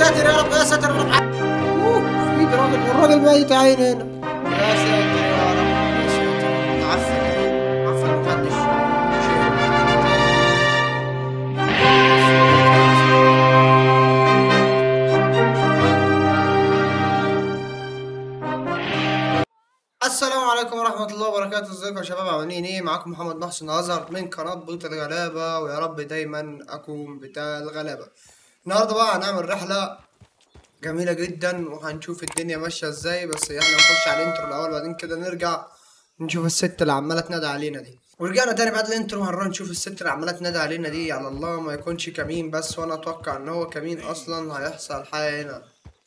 ساتر يا رب يا ساتر يا رب اوه في ايد راجل والراجل ميت يا عيني هنا يا ساتر يا رب يا ساتر عفن عفن محدش السلام عليكم ورحمة الله وبركاته ازيكم يا شباب عاملين ايه معاكم محمد محسن أزهر من قناة بيوت الغلابة ويا رب دايما أكون بتاع الغلابة النهاردة بقى هنعمل رحلة جميلة جدا وهنشوف الدنيا ماشية ازاي بس احنا نخش على الانترو الأول بعدين كده نرجع نشوف الست اللي عمالة تنادي علينا دي ورجعنا تاني بعد الانترو هنروح نشوف الست اللي عمالة تنادي علينا دي على الله ما يكونش كمين بس وانا اتوقع ان هو كمين اصلا هيحصل حاجة هنا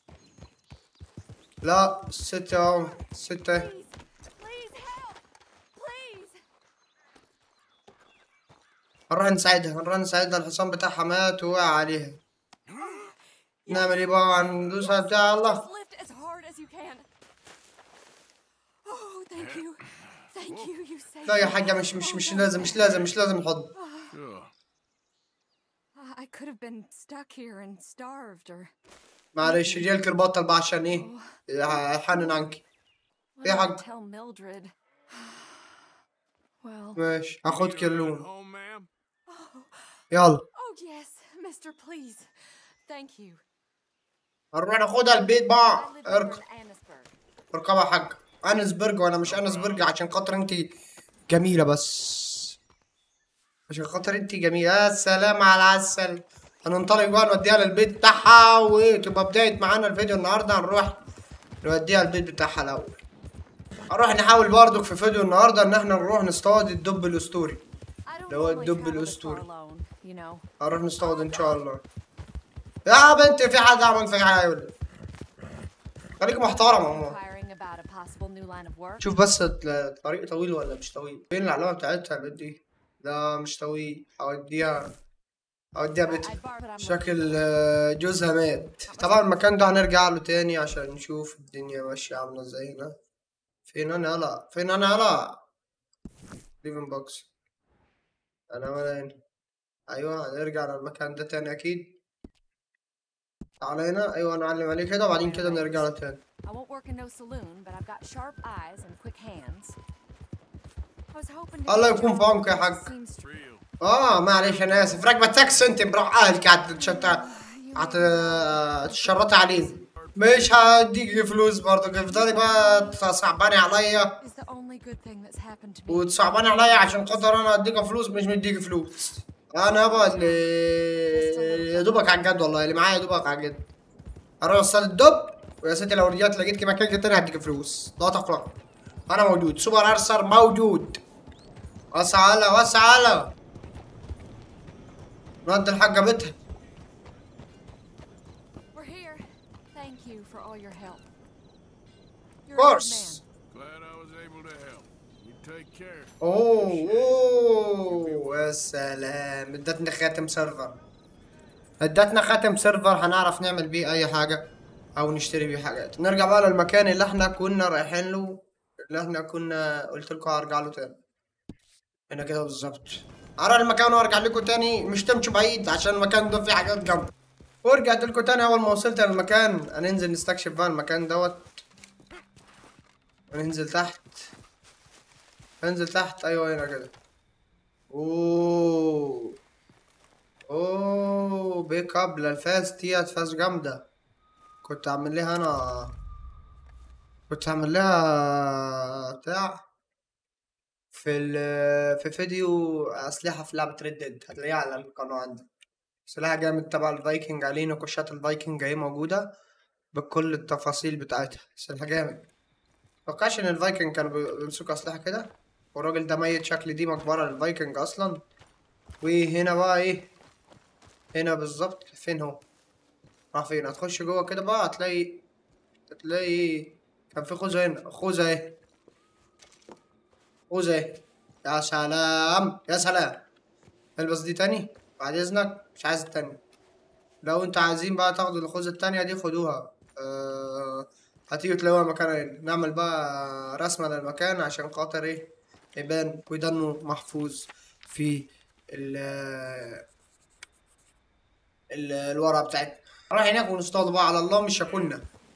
لا الست اهو الست اهي Please, please help! Please! هنروح نساعدها هنروح نساعدها الحصان بتاعها مات ووقع عليها نعمل ايه بقى هندوس على بتاع الله Just lift as hard as you can. Oh, thank you. Thank you. You saved لا يا me. حاجة مش مش مش لازم مش لازم مش لازم نحض I could have been stuck here and starved or معلش جيلك البطل بقى عشان ايه يحنن عنك what يا do I حاج tell Mildred? Well, ماشي هاخد كلون home, ma'am? يلا oh yes, Mister, please. Thank you. هنروح ناخدها البيت I بقى live here اركب in Annisburg. اركبها يا حاج انسبرج وانا مش انسبرج عشان خاطر انت جميلة بس عشان خاطر انت جميلة يا سلام على العسل هننطلق بقى نوديها للبيت بتاعها وتبقى بداية معانا الفيديو النهاردة هنروح نوديها البيت بتاعها الأول هنروح نحاول برضك في فيديو النهاردة إن احنا نروح نصطاد الدب الأسطوري I don't ده هو always الدب travel this far الأسطوري. alone, you know. هنروح نصطاد إن شاء الله يا بنتي في حد عمل فيك حاجة ولا إيه؟ خليك محترم يا ماما Inquiring about a possible new line of work. شوف بس الطريق طويل ولا مش طويل فين العلامة بتاعتها البنت دي لا مش طويل هوديها هوديها بيتها I'd bar, but I'm شكل آه، جوزها مات طبعا المكان ده هنرجع له تاني عشان نشوف الدنيا ماشية عاملة ازاي هنا فين انا هلا فين انا هلا ليفن بوكس انا ولا هنا ايوه هنرجع للمكان ده تاني اكيد تعالى هنا ايوه نعلم عليه كده وبعدين كده نرجع له تاني I won't work in no saloon, but I've got sharp eyes and quick hands. I was hoping to الله get a يكون job في عمرك يا that حاج. seems- Real. اه معلش انا اسف راكبه تاكسي انت بروح اهلك هتشت هتشرطي علينا مش هديك فلوس برضه افضلي بقى تصعباني عليا is the only good thing that's happened to me. وتصعباني عليا عشان خاطر انا اديك فلوس مش مديك فلوس انا يابا اللي يا دوبك على الجد والله اللي معايا يا دوبك على الجد اروح اصطاد الدب ويا ستي لو رجعت لقيت مكان تاني هديك فلوس لا تقلق انا موجود سوبر ارسر موجود وسعالة وسعالة نودي الحاجة بيتها We're here. Thank you for all your help. You're Of course. Glad I was able to help. You take care. اوه اوه يا سلام ادتنا خاتم سيرفر ادتنا خاتم سيرفر هنعرف نعمل بيه اي حاجة او نشتري بيه حاجات نرجع بقى للمكان اللي احنا كنا رايحين له اللي احنا كنا قلت لكم هرجع له تاني هنا كده بالظبط هروح المكان وارجع لكم تاني مش تمشوا بعيد عشان المكان ده فيه حاجات جنب ورجعت لكم تاني اول ما وصلت للمكان هننزل نستكشف بقى المكان دوت وننزل تحت انزل تحت ايوه هنا كده اوه اوه بيك اب للفاس ديت فاس جامدة كنت اعمل لها انا كنت اعمل لها بتاع في ال في فيديو اسلحة في لعبة ريد ديد هتلاقيها على القناة عندي سلاح جامد تبع الفايكنج عليه نقوشات الفايكنج اهي موجودة بكل التفاصيل بتاعتها سلاح جامد متوقعش ان الفايكنج كانوا بي- بيمسكوا اسلحة كده والراجل ده ميت شكل دي مقبرة للفايكنج اصلا وهنا بقى ايه هنا بالظبط فين هو راح فين هتخش جوه كده بقى هتلاقي هتلاقي كان في خوذة هنا خوذة اهي خوذة اهي يا سلام يا سلام البس دي تاني بعد اذنك مش عايز التانية لو انت عايزين بقى تاخدوا الخوذة التانية دي خدوها أه هتيجوا تلاقوها مكانها هنا نعمل بقى رسمة للمكان عشان خاطر ايه يبان ويدنه محفوظ في ال ال الورقة بتاعتنا راح هناك ونصطاد بقى على الله مش هاكلنا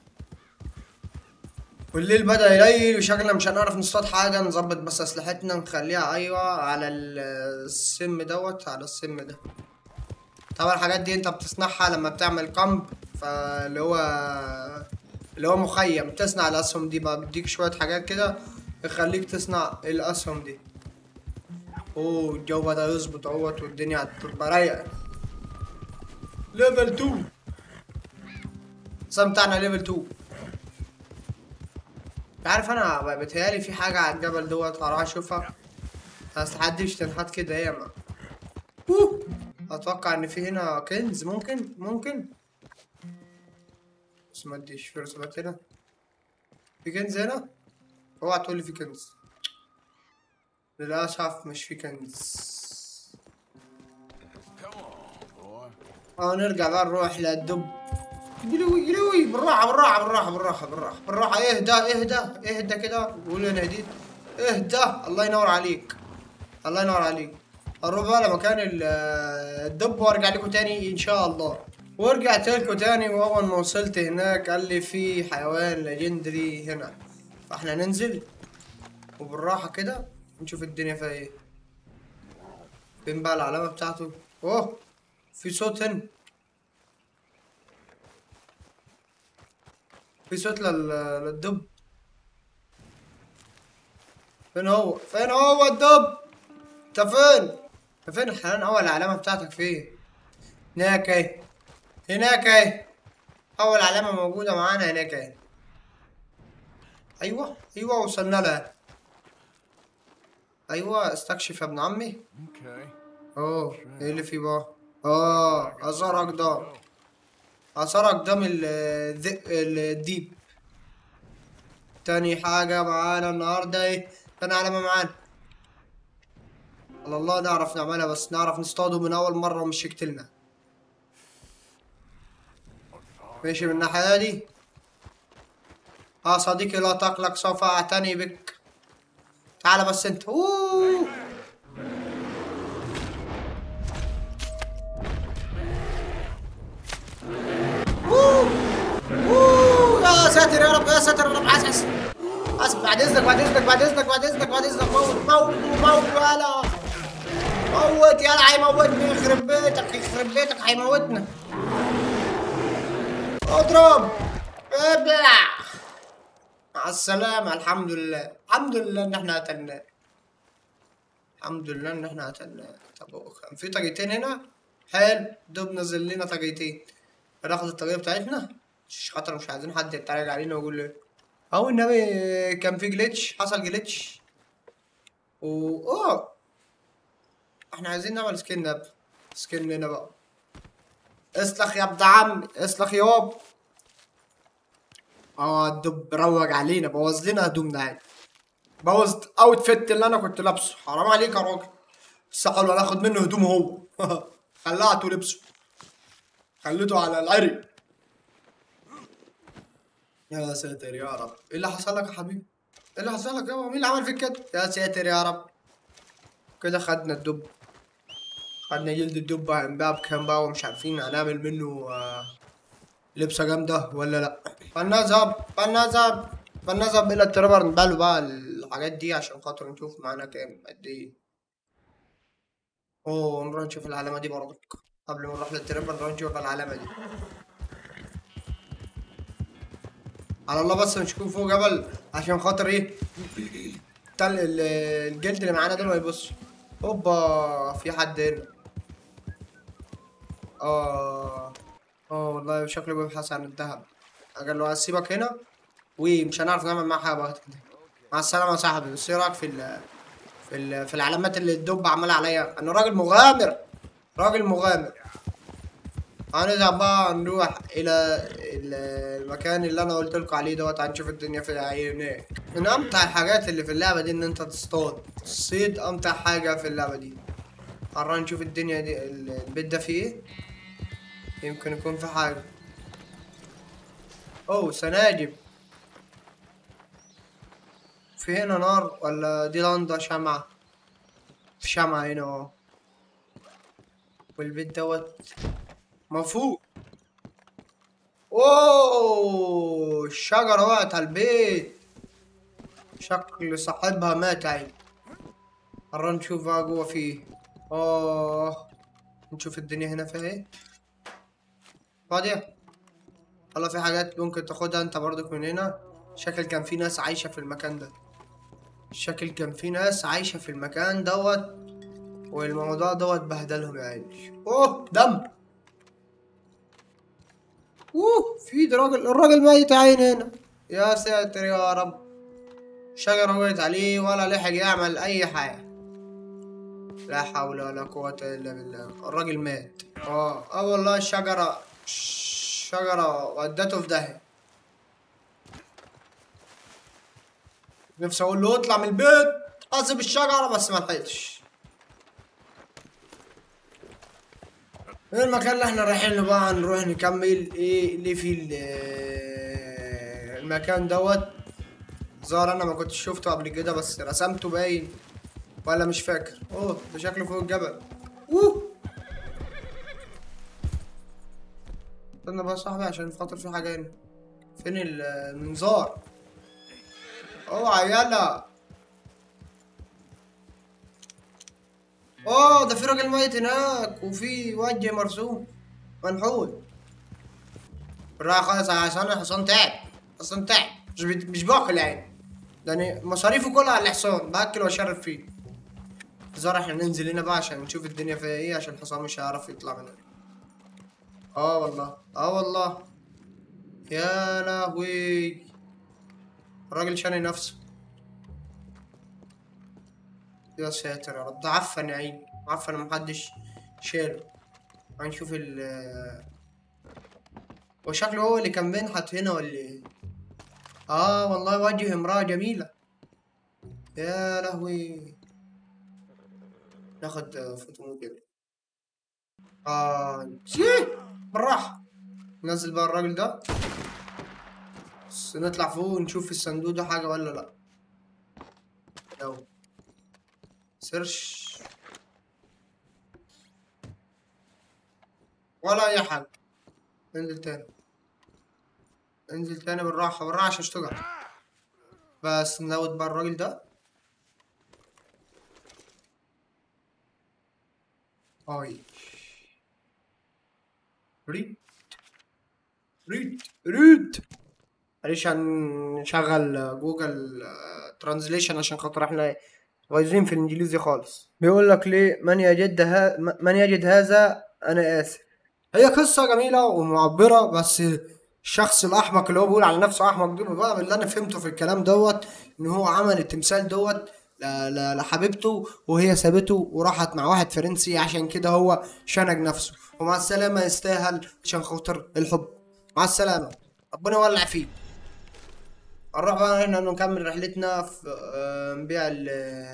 والليل بدأ يليل وشكلنا مش هنعرف نصطاد حاجة نظبط بس أسلحتنا نخليها أيوة على ال- السم دوت على السم ده طبعا الحاجات دي انت بتصنعها لما بتعمل كامب فاللي هو اللي هو مخيم تصنع الأسهم دي بقى بيديك شوية حاجات كده يخليك تصنع الأسهم دي اوه الجو بدأ يظبط اهوت والدنيا هتبقى رايقة ليفل 2 السهم بتاعنا ليفل 2 انت عارف انا ب- بيتهيألي في حاجة على الجبل دوت هروح اشوفها بس محدش تنحت كده ياما اوه اتوقع ان في هنا كنز ممكن ممكن بس ما اديش في رسومات هنا في كنز هنا اوعى تقولي في كنز للأسف مش في كنز Come on, boy. اه نرجع بقى نروح للدب جلوي جلوي بالراحة بالراحة بالراحة بالراحة بالراحة بالراحة اهدى اهدى اهدى كده قول انا هديت اهدى الله ينور عليك الله ينور عليك اروح بقى لمكان ال- الدب وارجع لكم تاني ان شاء الله ورجعت لكم تاني واول ما وصلت هناك قال لي في حيوان ليجندري هنا فاحنا ننزل وبالراحة كده نشوف الدنيا فيها ايه فين بقى العلامة بتاعته اوه في صوت هنا في صوت لل... للدب فين هو فين هو الدب انت فين انت فين الحنان اول العلامة بتاعتك فين هناك اهي هناك اهي اول علامة موجودة معانا هناك اهي ايوه ايوه وصلنا لها ايوه استكشف يا ابن عمي Okay. اوه ايه اللي فيه بقى اه اثار اقدام اثار اقدام ال- الذئ- الديب تاني حاجة معانا النهاردة ايه تاني علامة معانا على الله نعرف نعملها بس نعرف نصطاده من أول مرة ومش يقتلنا ماشي من الناحية دي اه صديقي لا تقلق سوف أعتني بك تعال بس انت اوه اوه اوه يا ساتر يا رب يا ساتر يا رب حاسس حاسس بعد اذنك بعد اذنك بعد اذنك بعد اذنك بعد اذنك موت موت موت يلا موت يلا هيموتني يخرب بيتك يخرب بيتك هيموتنا اضرب ابلع مع السلامة الحمد لله الحمد لله ان احنا قتلناه الحمد لله ان احنا قتلناه طب هو كان في طاقيتين هنا حلو دوب نزل لنا طاقيتين هناخد الطاقية بتاعتنا مش خاطر مش عايزين حد يتريق علينا ويقول لي اهو النبي كان في جليتش حصل جليتش و اوه احنا عايزين نعمل سكن ده سكن هنا بقى اسلخ يا ابن عمي اسلخ ياب اه الدب روج علينا بوظ لنا هدومنا يعني بوظ اوتفيت اللي انا كنت لابسه حرام عليك يا راجل بس حلو انا اخد منه هدومه هو خلعته لبسه خليته على العري يا ساتر يا رب ايه اللي حصل لك يا حبيبي ايه اللي حصل لك يابا مين اللي عمل فيك كده يا ساتر يا رب كده خدنا الدب خدنا جلد الدب هنبيعه بكام بقى ومش عارفين هنعمل منه آه، لبسه جامده ولا لا فلنذهب فلنذهب فلنذهب الى التربر نبيع له بقى الحاجات دي عشان خاطر نشوف معانا كام قد ايه اوه نروح نشوف العلامه دي برضك قبل ما نروح للتربر نروح نشوف العلامه دي على الله بس نشوف فوق جبل عشان خاطر ايه تل ال- الجلد اللي معانا دول ما يبص هوبا في حد هنا اه اه والله شكله بيبحث عن الذهب قال له هسيبك هنا ومش هنعرف نعمل معاه حاجه بعد كده مع السلامه يا صاحبي بس ايه رايك في ال في ال في العلامات اللي الدب عملها عليا انا راجل مغامر راجل مغامر هنذهب بقى نروح الى ال- المكان اللي انا قلت لكم عليه دوت هنشوف الدنيا فيها ايه هناك من امتع الحاجات اللي في اللعبه دي ان انت تصطاد الصيد امتع حاجه في اللعبه دي هنروح نشوف الدنيا دي ال- البيت ده فيه ايه يمكن يكون في حاجه اوه سناجب في هنا نار ولا دي لندا شمعة في شمعة هنا اهو والبيت دوت مفوق اوه الشجرة وقعت على البيت شكل صاحبها مات عين قرر نشوف بقى جوه فيه اوه نشوف الدنيا هنا فيها ايه فاضية والله في حاجات ممكن تاخدها انت برضك من هنا شكل كان في ناس عايشة في المكان ده شكل كان في ناس عايشة في المكان دوت والموضوع دوت بهدلهم يا عيني اوه دم اوه في ده راجل الراجل ميت يا عيني هنا يا ساتر يا رب الشجرة وقعت عليه ولا لحق يعمل أي حاجة لا حول ولا قوة إلا بالله الراجل مات اه اه والله الشجرة الشجرة ودته في داهية نفسي أقول له اطلع من البيت قصب الشجرة بس ما لحقتش ايه المكان اللي احنا رايحين له بقى نروح نكمل ايه اللي في ال- المكان دوت ظهر انا ما كنتش شفته قبل كده بس رسمته باين ولا مش فاكر اوه ده شكله فوق الجبل اوه استنى بقى يا صاحبي عشان خاطر في حاجه هنا فين ال- المنظار اوعى يلا اوه ده في راجل ميت هناك وفي وجه مرسوم منحوت بالراحة خالص عشان الحصان تعب الحصان تعب مش بي- مش باكل يعني يعني مصاريفه كلها على الحصان باكل واشرب فيه زار احنا ننزل هنا بقى عشان نشوف الدنيا فيها ايه عشان الحصان مش هيعرف يطلع من هنا اه والله اه والله يا لهوي الراجل شاني نفسه يا ساتر يا رب ده عفن يا عيني عفن محدش شاله هنشوف ال وشكله هو اللي كان بينحت هنا ولا ايه اه والله وجه امرأة جميلة يا لهوي ناخد فوتو كده اه شيه بالراحة ننزل بقى الراجل ده بس نطلع فوق ونشوف في الصندوق ده حاجة ولا لا يلا سيرش ولا اي حاجة انزل تاني انزل تاني بالراحة بالراحة عشان اشتغل بس نزود بقى الراجل ده هاي ريد ريد ريد معلش هنشغل جوجل ترانزليشن عشان خاطر احنا بايظين في الانجليزي خالص بيقول لك ليه من يجد ها من يجد هذا انا اسف هي قصه جميله ومعبره بس الشخص الاحمق اللي هو بيقول على نفسه احمق ده بقى اللي انا فهمته في الكلام دوت ان هو عمل التمثال دوت ل- ل- لحبيبته وهي سابته وراحت مع واحد فرنسي عشان كده هو شنج نفسه ومع السلامه يستاهل عشان خاطر الحب مع السلامه ربنا يولع فيه هنروح بقى هنا نكمل رحلتنا في آه، نبيع ال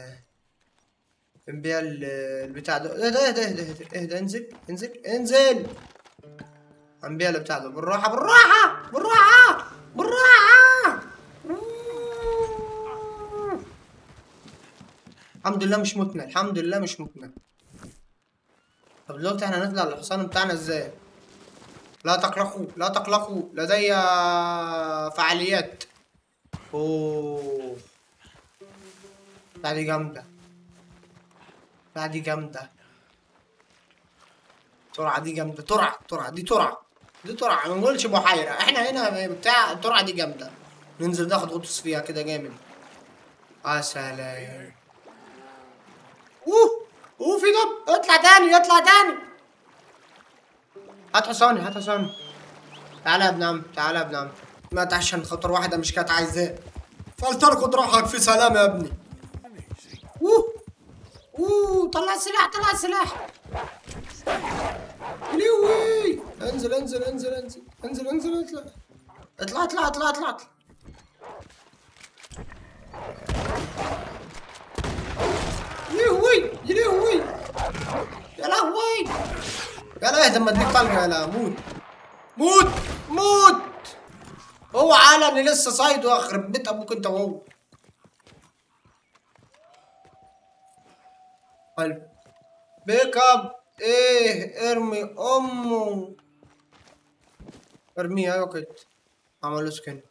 نبيع ال- البتاع ده اهدى اهدى اهدى اهدى اهدى انزل انزل انزل هنبيع البتاع ده بالراحة بالراحة بالراحة بالراحة الحمد لله مش متنا الحمد لله مش متنا طب دلوقتي احنا هنطلع الحصان بتاعنا ازاي؟ لا تقلقوا لا تقلقوا لدي فعاليات اوه لا دي جامدة لا دي جامدة ترعة دي جامدة ترعة ترعة دي ترعة دي ترعة ما نقولش بحيرة احنا هنا بتاع الترعة دي جامدة ننزل ناخد غطس فيها كده جامد يا سلام اوه اوه في دب اطلع تاني اطلع تاني هات حصاني هات حصاني تعالى يا ابن عم تعالى يا ابن عم مات عشان خاطر واحدة مش كانت عايزاه فلتركض روحك في سلام يا ابني اوه اوه طلع السلاح طلع السلاح ليوي انزل انزل انزل انزل انزل انزل اطلع اطلع اطلع اطلع اطلع اطلع ليوي ليوي يا لهوي يا لا اهدى اما اديك طلقه يا لا موت موت موت هو علني لسه صايد واخرب بيت ابوك انت وهو حلو بيك اب ايه ارمي امه ارميها ايوه كده عملوا سكن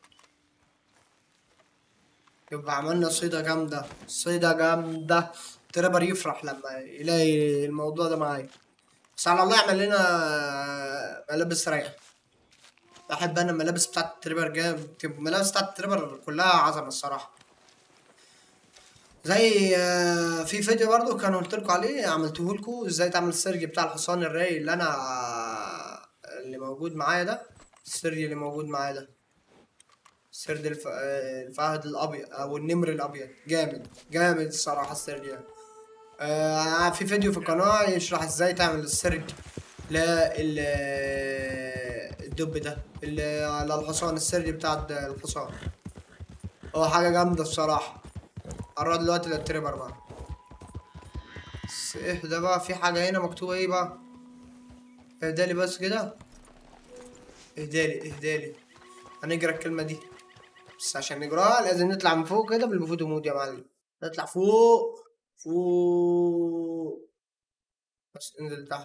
يبقى عملنا صيدة جامدة صيدة جامدة تريبر يفرح لما يلاقي الموضوع ده معايا بس على الله يعمل لنا ملابس رايقة بحب انا الملابس بتاعت التريبر جامد الملابس بتاعت التريبر كلها عظمة الصراحة زي آه، في فيديو برضو كان قلت لكم عليه عملته لكم ازاي تعمل السرج بتاع الحصان الراي اللي انا اللي موجود معايا ده السرج اللي موجود معايا ده سرد الف... آه، الفهد الابيض او النمر الابيض جامد جامد الصراحه السرج ده آه في فيديو في القناه يشرح ازاي تعمل السرج لل الدب ده ال- للحصان السرج بتاع الحصان هو حاجه جامده الصراحه هنروح دلوقتي للتريبر بقى بس ايه ده بقى في حاجة هنا مكتوبة ايه بقى اهدالي بس كده اهدالي اهدالي هنقرا الكلمة دي بس عشان نقراها لازم نطلع من فوق كده بالبفوت مود يا معلم نطلع فوق فوق بس انزل تحت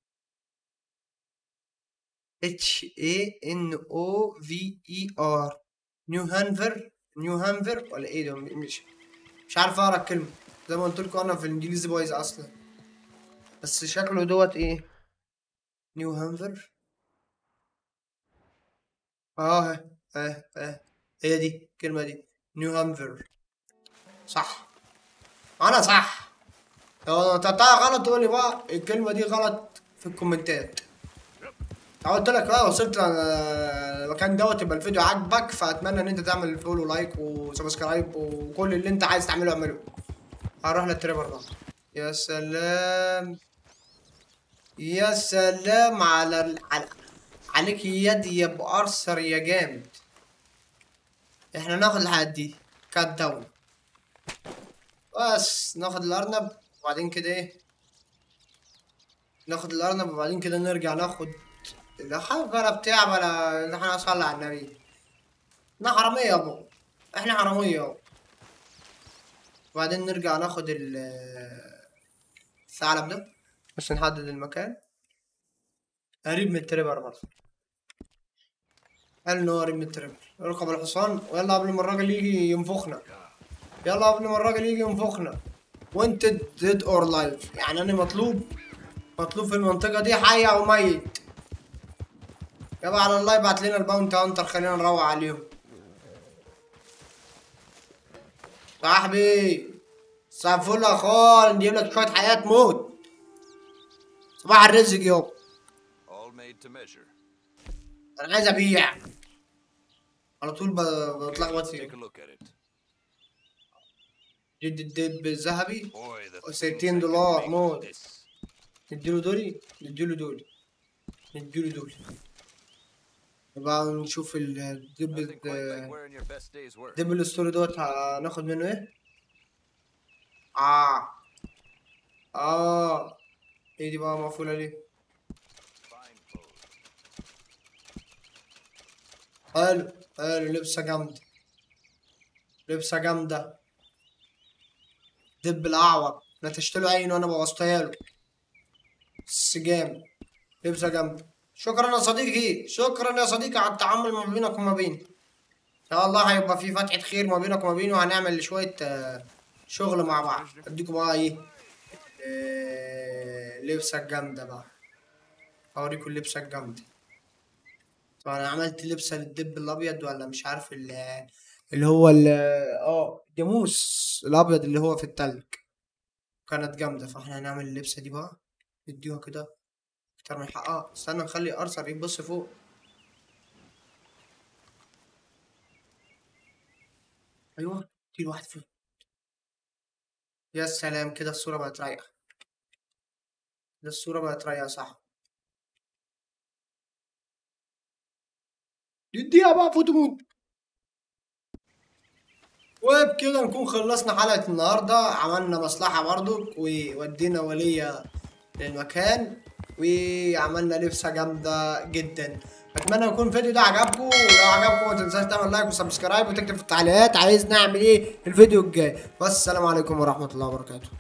اتش اي ان او في اي ار نيو هانفر نيو هانفر ولا ايه ده مش مش عارف اقرا الكلمه زي ما قلت لكم انا في الانجليزي بايظ اصلا بس شكله دوت ايه نيو هانفر اه اه اه اه هي دي الكلمه دي نيو هانفر صح انا صح لو نطقتها غلط تقول لي بقى الكلمه دي غلط في الكومنتات قلت لك بقى وصلت المكان دوت يبقى الفيديو عاجبك فاتمنى ان انت تعمل فولو لايك وسبسكرايب وكل اللي انت عايز تعمله اعمله هروح للتريبر بقى يا سلام يا سلام على ال... على عليك يدي يا ابو ارثر يا جامد احنا ناخد الحاجات دي كات داون بس ناخد الارنب وبعدين كده ايه ناخد الارنب وبعدين كده نرجع ناخد لا حاجة ولا بتاع ولا احنا صلى على النبي احنا حرامية يا ابو احنا حرامية يابا وبعدين نرجع ناخد ال الثعلب ده بس نحدد المكان قريب من التريبر برضه قال انه قريب من التريبر اركب الحصان ويلا قبل ما الراجل يجي ينفخنا يلا قبل ما الراجل يجي ينفخنا وانت ديد اور لايف يعني انا مطلوب مطلوب في المنطقة دي حي او ميت يابا على الله يبعت لنا الباونت هانتر خلينا نروح عليهم صاحبي صباح الفل يا اخويا نجيب لك شوية حياة تموت صباح الرزق يابا All made to measure. انا عايز ابيع على طول ب- بتلخبط Take فيه a look at it. جد الدب الذهبي Boy, the وستين things I can دولار make موت. with this. نديله دولي نديله دولي نديله دولي يبقى نشوف الدب Nothing quite like ال- wearing your best day's work. الدب الاسطوري دوت هناخد منه ايه؟ اه اه ايه دي بقى مقفولة ليه؟ Fine clothes. حلو حلو لبسة جامدة لبسة جامدة دب الأعور نتشت له عينه وأنا بوظتها له بس جامد لبسة جامدة شكرا يا صديقي شكرا يا صديقي على التعامل ما بينك وما بيني إن شاء الله هيبقى في فتحة خير ما بينك وما بينه وهنعمل شوية آه، شغل مع بعض أديكم بقى إيه آه، لبسة جامدة بقى أوريكم اللبسة الجامدة طبعا انا عملت لبسه للدب الابيض ولا مش عارف ال- اللي هو ال اه الجاموس الابيض اللي هو في التلج كانت جامده فاحنا هنعمل اللبسه دي بقى نديها كده اكتر من حقها استنى نخلي ارثر يبص فوق ايوه دي واحد فوق يا سلام كده الصوره بقت رايقه كده الصوره بقت رايقه صح نديها بقى فوتو مود وبكده نكون خلصنا حلقة النهاردة عملنا مصلحة برضو وودينا ولية للمكان وعملنا لبسة جامدة جدا اتمنى يكون الفيديو ده عجبكم ولو عجبكم ما تنساش تعمل لايك وسبسكرايب وتكتب في التعليقات عايز نعمل ايه في الفيديو الجاي والسلام عليكم ورحمة الله وبركاته